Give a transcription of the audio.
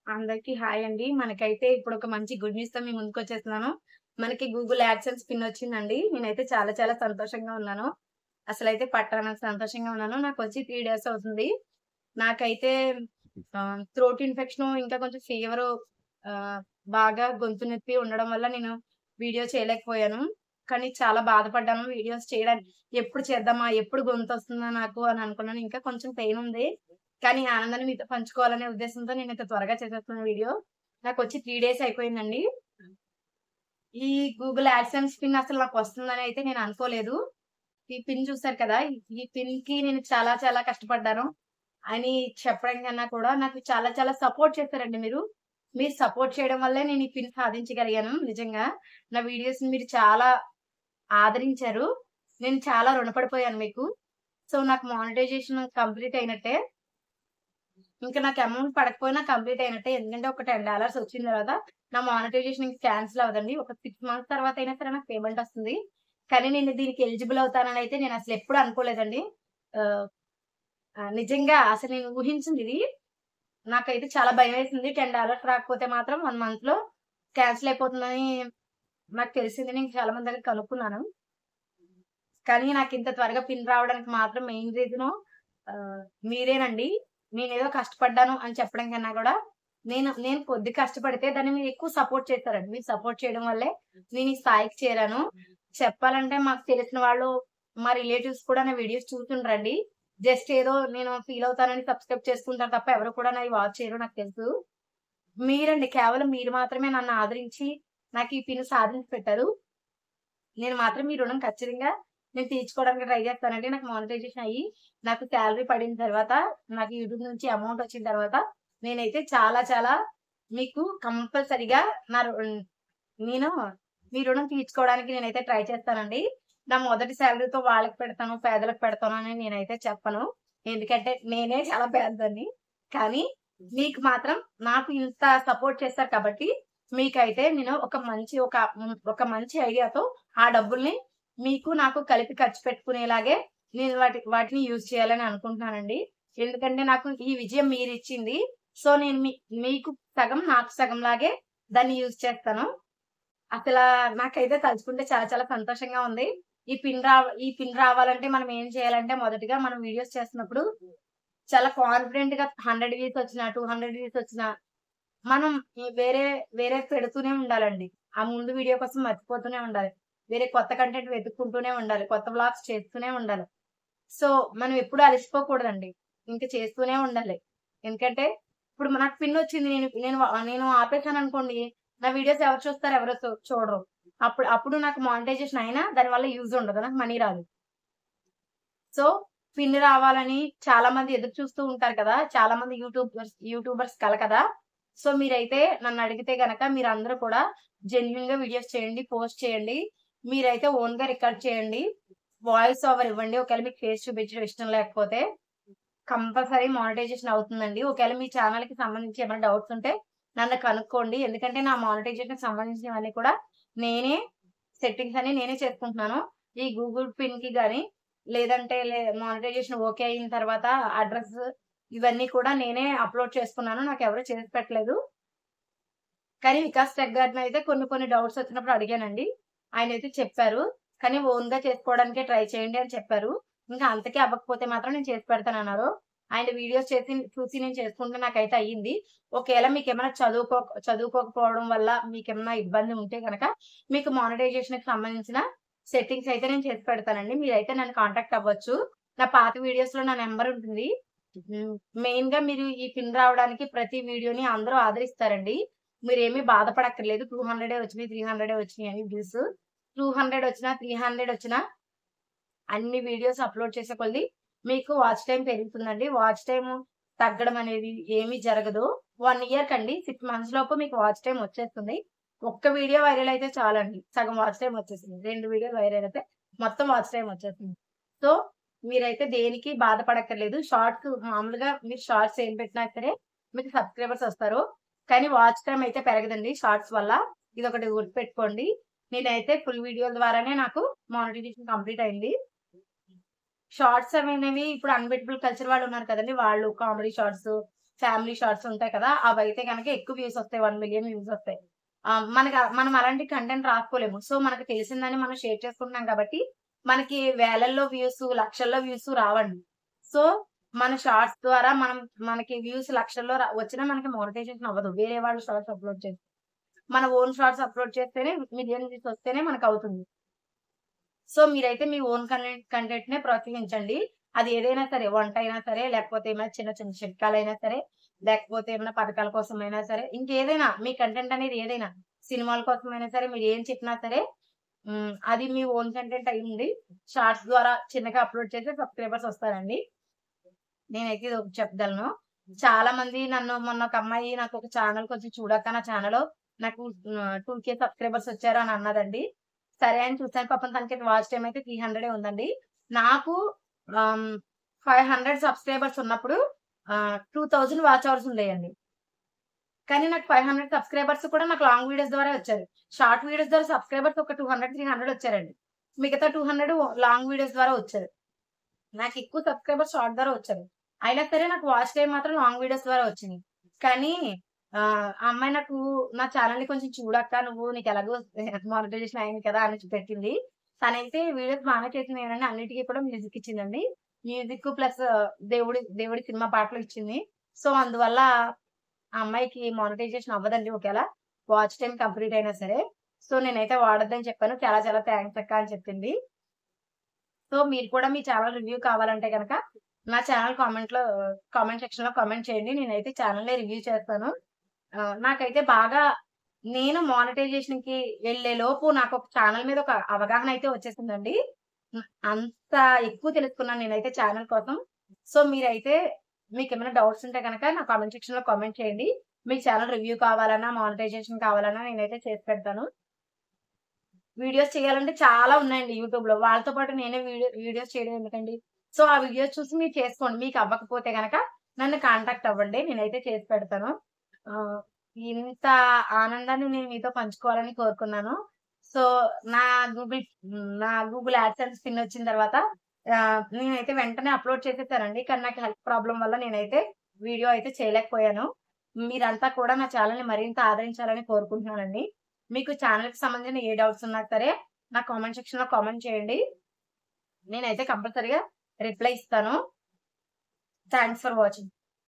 అందరికీ హాయ్ అండి. మనకైతే ఇప్పుడు ఒక మంచి గుడ్ న్యూస్‌తో మీ ముందుకొచ్చేస్తున్నాను. మనకి గూగుల్ యాడ్సెన్స్ పిన్ వచ్చిందండి. నేనైతే చాలా చాలా సంతోషంగా ఉన్నాను. అసలైతే పట్టనంత సంతోషంగా ఉన్నాను. నాకొచ్చి 3 డేస్ అవుతుంది. నాకైతే ఆహ్, థ్రోట్ ఇన్ఫెక్షను ఇంకా కొంచెం ఫీవరు ఆహ్, బాగా గొంతు నొప్పి ఉండడం వల్ల నేను వీడియో చేయలేకపోయాను. కానీ చాలా బాధపడ్డాను వీడియోస్ చేయడానికి. ఎప్పుడు చేద్దామా? ఎప్పుడు గొంతొస్తుందా నాకు అని అనుకున్నాను. ఇంకా కొంచెం పెయిన్ ఉంది. కానీ ఈ ఆనందాన్ని మీతో పంచుకోవాలనే ఉద్దేశంతో నేనింత త్వరగా చేసేస్తున్నాను వీడియో. నాకొచ్చి 3 డేస్ అయిపోయిందండి. ఈ గూగుల్ యాడ్సెన్స్ పిన్ అసలు నాకొస్తుందని అయితే నేను అనుకోలేదు. ఈ పిన్ చూసారు కదా! ఈ పిన్‌కి నేను చాలా చాలా కష్టపడ్డాను. అని చెప్పడం కన్నా కూడా నాకు చాలా చాలా సపోర్ట్ చేశారండి మీరు. మీరు సపోర్ట్ చేయడం వల్లే నేను ఈ పిన్ సాధించగలిగాను నిజంగా. నా వీడియోస్‌ని మీరు చాలా ఆదరించారు. నేను చాలా రుణపడిపోయాను మీకు. సో, నాకు మానిటైజేషన్ కంప్లీట్ అయినట్టే. ఇంకా నాకు అమౌంట్ పడకపోయినా కంప్లీట్ అయినట్టే. ఎందుకంటే ఒక $10 వచ్చిన తర్వాత నా మానిటైజేషన్ ఇంక క్యాన్సిల్ అవ్వదండి. ఒక 6 మంత్స్ తర్వాత అయినా సరే నాకు పేమెంట్ వస్తుంది. కానీ నేను దీనికి ఎలిజిబుల్ అవుతానని అయితే నేను అసలు ఎప్పుడు అనుకోలేదండి. ఆహ్, ఆహ్, నిజంగా అసలు నేను ఊహించిందిది. నాకైతే చాలా భయమేసింది. $10 రాకపోతే మాత్రం 1 మంత్‌లో క్యాన్సిల్ అయిపోతుందని నాకు తెలిసింది. నేను చాలా మంది దగ్గర కనుక్కున్నాను. కానీ నాకింత త్వరగా పిన్ రావడానికి మాత్రం మెయిన్ రీజను ఆహ్, మీరేనండి. నేనేదో కష్టపడ్డాను అని చెప్పడం కన్నా కూడా నేను నేను కొద్ది కష్టపడితే దాన్ని మీరు ఎక్కువ సపోర్ట్ చేశారండి. మీరు సపోర్ట్ చేయడం వల్లే నేను ఈ స్థాయికి చేరాను. చెప్పాలంటే మాకు తెలిసిన వాళ్ళు మా రిలేటివ్స్ కూడా నా వీడియోస్ చూస్తుండ్రండి. జస్ట్ ఏదో నేను ఫీల్ అవుతానని సబ్స్క్రైబ్ చేసుకుంటారు తప్ప ఎవరు కూడా నాయి వాచ్ చేయరు నాకు తెలుసు. మీరండి కేవలం మీరు మాత్రమే నన్ను ఆదరించి నాకు ఈ పిన్ సాధించి పెట్టారు. నేను మాత్రం మీ రుణం ఖచ్చితంగా నేను తీర్చుకోవడానికి ట్రై చేస్తానండి. నాకు మానిటైజేషన్ అయ్యి నాకు సాలరీ పడిన తర్వాత నాకు యూట్యూబ్ నుంచి అమౌంట్ వచ్చిన తర్వాత నేనైతే చాలా చాలా మీకు కంపల్సరీగా నా రు నేను మీ రుణం తీర్చుకోవడానికి నేనైతే ట్రై చేస్తానండి. నా మొదటి సాలరీతో వాళ్ళకి పెడతాను, పేదలకు పెడతాను అని నేనైతే చెప్పను. ఎందుకంటే నేనే చాలా పేదదాన్ని. కానీ మీకు మాత్రం నాకు ఇంత సపోర్ట్ చేశారు కాబట్టి మీకైతే నేను ఒక మంచి ఒక హ్మ్, ఒక మంచి ఐడియాతో ఆ డబ్బుల్ని మీకు నాకు కలిపి ఖర్చు పెట్టుకునేలాగే నేను వాటి వాటిని యూజ్ చేయాలని అనుకుంటున్నానండి. ఎందుకంటే నాకు ఈ విజయం మీరిచ్చింది. సో, నేను మీ మీకు సగం నాకు సగం లాగే దాన్ని యూజ్ చేస్తాను. అసలా నాకైతే తలుచుకుంటే చాలా చాలా సంతోషంగా ఉంది. ఈ పిన్ రావ ఈ పిన్ రావాలంటే మనం ఏం చేయాలంటే మొదటిగా మనం వీడియోస్ చేస్తున్నప్పుడు చాలా కాన్ఫిడెంట్‌గా 100 వ్యూస్ వచ్చినా, 200 వ్యూస్ వచ్చినా మనం ఈ వేరే వేరే పెడుతూనే ఉండాలండి. ఆ ముందు వీడియో కోసం మర్చిపోతూనే ఉండాలి. వేరే కొత్త కంటెంట్ వెతుక్కుంటూనే ఉండాలి. కొత్త వ్లాగ్స్ చేస్తూనే ఉండాలి. సో, మనం ఎప్పుడు అలసిపోకూడదండి. ఇంక చేస్తూనే ఉండాలి. ఎందుకంటే ఇప్పుడు నాకు పిన్ వచ్చింది. నేను నేను నేను ఆపేసాననుకోండి నా వీడియోస్ ఎవరు చూస్తారు? ఎవరు చు చూడరు. అప్పుడు అప్పుడు నాకు మానిటైజేషన్ అయినా దానివల్ల యూజ్ ఉండదు. నాకు మనీ రాదు. సో, పిన్ రావాలని చాలా మంది ఎదురు చూస్తూ ఉంటారు కదా! చాలా మంది యూట్యూబర్స్ యూట్యూబర్స్ కల కదా! సో, మీరైతే నన్ను అడిగితే గనక మీరందరూ కూడా జెన్యూన్‌గా వీడియోస్ చేయండి. పోస్ట్ చేయండి. మీరైతే ఓన్‌గా రికార్డ్ చేయండి. వాయిస్ ఓవర్ ఇవ్వండి. ఒకవేళ మీకు ఫేస్ చూపించడం ఇష్టం లేకపోతే కంపల్సరీ మానిటైజేషన్ అవుతుందండి. ఒకవేళ మీ ఛానెల్‌కి సంబంధించి ఏమైనా డౌట్స్ ఉంటే నన్ను కనుక్కోండి. ఎందుకంటే నా మానిటైజేషన్‌కి సంబంధించినవన్నీ కూడా నేనే సెట్టింగ్స్ అన్ని నేనే చేసుకుంటున్నాను. ఈ గూగుల్ పిన్‌కి గాని లేదంటే లే మానిటైజేషన్ ఓకే అయిన తర్వాత అడ్రెస్ ఇవన్నీ కూడా నేనే అప్‌లోడ్ చేసుకున్నాను. నాకెవరు చేసి పెట్టలేదు. కానీ వికాస్ టెక్ గారినైతే కొన్ని కొన్ని డౌట్స్ వచ్చినప్పుడు అడిగానండి. ఆయనైతే చెప్పారు. కానీ ఓన్‌గా చేసుకోవడానికే ట్రై చేయండి అని చెప్పారు. ఇంకా అంతకి అవ్వకపోతే మాత్రం నేను చేసి పెడతానన్నారు. ఆయన వీడియోస్ చేసి చూసి నేను చేసుకుంటే నాకైతే అయ్యింది. ఒకవేళ మీకేమైనా చదువుకో చదువుకోకపోవడం వల్ల మీకేమన్నా ఇబ్బంది ఉంటే గనక మీకు మానిటైజేషన్‌కి సంబంధించిన సెట్టింగ్స్ అయితే నేను చేసి పెడతానండి. మీరైతే నన్ను కాంటాక్ట్ అవ్వచ్చు. నా పాత వీడియోస్‌లో నా నంబర్ ఉంటుంది. హ్మ్. మెయిన్‌గా మీరు ఈ పిన్ రావడానికి ప్రతి వీడియోని అందరూ ఆదరిస్తారండి. మీరేమి బాధపడక్కర్లేదు. 200 వచ్చినాయి, 300 వచ్చినాయి అని వ్యూస్. 200 వచ్చినా, 300 వచ్చినా అన్ని వీడియోస్ అప్‌లోడ్ చేసే కొద్దీ మీకు వాచ్ టైమ్ పెరుగుతుందండి. వాచ్ టైమ్ తగ్గడం అనేది ఏమీ జరగదు. 1 ఇయర్‌కండి 6 మంత్స్ లోపు మీకు వాచ్ టైమ్ వచ్చేస్తుంది. ఒక్క వీడియో వైరల్ అయితే చాలండి. సగం వాచ్ టైమ్ వచ్చేసింది. 2 వీడియోలు వైరల్ అయితే మొత్తం వాచ్ టైమ్ వచ్చేస్తుంది. సో, మీరైతే దేనికి బాధపడక్కర్లేదు. షార్ట్స్ మామూలుగా మీరు షార్ట్స్ ఏం పెట్టినా సరే మీకు సబ్స్క్రైబర్స్ వస్తారు. కానీ వాచ్ టైమ్ అయితే పెరగదండి షార్ట్స్ వల్ల. ఇదొకటి గుర్తుపెట్టుకోండి. నేనైతే ఫుల్ వీడియోల ద్వారానే నాకు మానిటైజేషన్ కంప్లీట్ అయింది. షార్ట్స్ అనేవి ఇప్పుడు అన్‌బెట్టబుల్ కల్చర్ వాళ్ళు ఉన్నారు కదండీ! వాళ్ళు కామెడీ షార్ట్స్ ఫ్యామిలీ షార్ట్స్ ఉంటాయి కదా అవి అయితే కనుక ఎక్కువ వ్యూస్ వస్తాయి వన్ మిలియన్ వ్యూస్ వస్తాయి ఆ, మనకి ఆ- మనం అలాంటి కంటెంట్ రాసుకోలేము సో మనకు తెలిసిందని మనం షేర్ చేసుకుంటున్నాం కాబట్టి మనకి వేలల్లో వ్యూస్ లక్షల్లో వ్యూస్ రావండి సో మన షార్ట్స్ ద్వారా మనం మనకి వ్యూస్ లక్షల్లో రా- వచ్చినా మనకి మోనిటైజేషన్ అవ్వదు వేరే వాళ్ళు షార్ట్స్ అప్లోడ్ చేస్తే మన ఓన్ షార్ట్స్ అప్లోడ్ చేస్తేనే మిలియన్ వ్యూస్ వస్తేనే మనకు అవుతుంది సో మీరైతే మీ ఓన్ కంటెంట్ కంటెంట్ నే ప్రోత్సహించండి అది ఏదైనా సరే వంట అయినా సరే లేకపోతే ఏమైనా చిన్న చిన్న చిట్కాలు అయినా సరే లేకపోతే ఏమైనా పథకాల కోసం అయినా సరే ఇంకేదైనా మీ కంటెంట్ అనేది ఏదైనా సినిమాల కోసం అయినా సరే మీరు ఏం చెప్పినా సరే ఉమ్, అది మీ ఓన్ కంటెంట్ అయ్యింది షార్ట్స్ ద్వారా చిన్నగా అప్లోడ్ చేస్తే సబ్స్క్రైబర్స్ వస్తారండి నేనైతే ఇది ఒకటి చెప్పగలను చాలా మంది నన్ను మొన్న ఒక అమ్మాయి నాకు ఒక ఛానల్ కొంచెం చూడక నా ఛానల్ నాకు టూ కే సబ్స్క్రైబర్స్ వచ్చారు అని అన్నదండి సరే అని చూసాను పాపం తనకి వాచ్ టైం అయితే త్రీ హండ్రెడ్ ఉందండి నాకు ఫైవ్ హండ్రెడ్ సబ్స్క్రైబర్స్ ఉన్నప్పుడు టూ థౌజండ్ వాచ్ అవర్స్ ఉండేయండి కానీ నాకు ఫైవ్ హండ్రెడ్ సబ్స్క్రైబర్స్ కూడా నాకు లాంగ్ వీడియోస్ ద్వారా వచ్చారు షార్ట్ వీడియోస్ ద్వారా సబ్స్క్రైబర్స్ ఒక టూ హండ్రెడ్ త్రీ హండ్రెడ్ వచ్చారండి మిగతా టూ హండ్రెడ్ లాంగ్ వీడియోస్ ద్వారా వచ్చారు నాకు ఎక్కువ సబ్స్క్రైబర్స్ షార్ట్ ద్వారా వచ్చారు అయినా సరే నాకు వాచ్ టైం మాత్రం లాంగ్ వీడియోస్ ద్వారా వచ్చింది కానీ ఆ ఆ అమ్మాయి నాకు నా ఛానల్ ని కొంచెం చూడక్క నువ్వు నీకు ఎలాగో మానిటైజేషన్ అయింది కదా అని పెట్టింది తనైతే వీడియోస్ బాగానే చేసింది ఏంటంటే అన్నిటికీ కూడా మ్యూజిక్ ఇచ్చిందండి మ్యూజిక్ ప్లస్ దేవుడి దేవుడి సినిమా పాటలు ఇచ్చింది సో అందువల్ల ఆ అమ్మాయికి మానిటైజేషన్ అవ్వదండి ఒకేలా వాచ్ టైం కంప్లీట్ అయినా సరే సో నేనైతే వాడొద్దని చెప్పాను చాలా చాలా థ్యాంక్స్ అక్క అని చెప్పింది సో మీరు కూడా మీ ఛానల్ రివ్యూ కావాలంటే కనుక నా ఛానల్ కామెంట్ లో కామెంట్ సెక్షన్ లో కామెంట్ చేయండి నేనైతే ఛానల్ రివ్యూ చేస్తాను ఆ, నాకైతే బాగా నేను మానిటైజేషన్ కి వెళ్లే లోపు నాకు ఒక ఛానల్ మీద ఒక అవగాహన అయితే వచ్చేసిందండి అంత ఎక్కువ తెలుసుకున్నాను నేనైతే ఛానల్ కోసం సో మీరైతే మీకు ఏమైనా డౌట్స్ ఉంటే కనుక నా కామెంట్ సెక్షన్ లో కామెంట్ చేయండి మీ ఛానల్ రివ్యూ కావాలన్నా మానిటైజేషన్ కావాలన్నా నేనైతే చేసి పెడతాను వీడియోస్ చేయాలంటే చాలా ఉన్నాయండి యూట్యూబ్ లో వాళ్ళతో పాటు నేనే వీడియో వీడియోస్ చేయడం ఎందుకండి సో ఆ వీడియోస్ చూసి మీరు చేసుకోండి మీకు అవ్వకపోతే గనక నన్ను కాంటాక్ట్ అవ్వండి నేనైతే చేసి పెడతాను ఆ, ఇంత ఆనందాన్ని నేను మీతో పంచుకోవాలని కోరుకున్నాను సో నా గూగుల్ నా గూగుల్ యాడ్సెన్స్ పిన్ వచ్చిన తర్వాత ఆ, నేనైతే వెంటనే అప్లోడ్ చేసేసానండి కానీ నాకు హెల్త్ ప్రాబ్లం వల్ల నేనైతే వీడియో అయితే చేయలేకపోయాను మీరంతా కూడా నా ఛానల్ ని మరింత ఆదరించాలని కోరుకుంటున్నానండి మీకు ఛానల్ కి సంబంధించిన ఏ డౌట్స్ ఉన్నా సరే నా కామెంట్ సెక్షన్ లో కామెంట్ చేయండి నేనైతే కంపల్సరీగా రిప్లై ఇస్తాను థ్యాంక్స్ ఫర్ వాచింగ్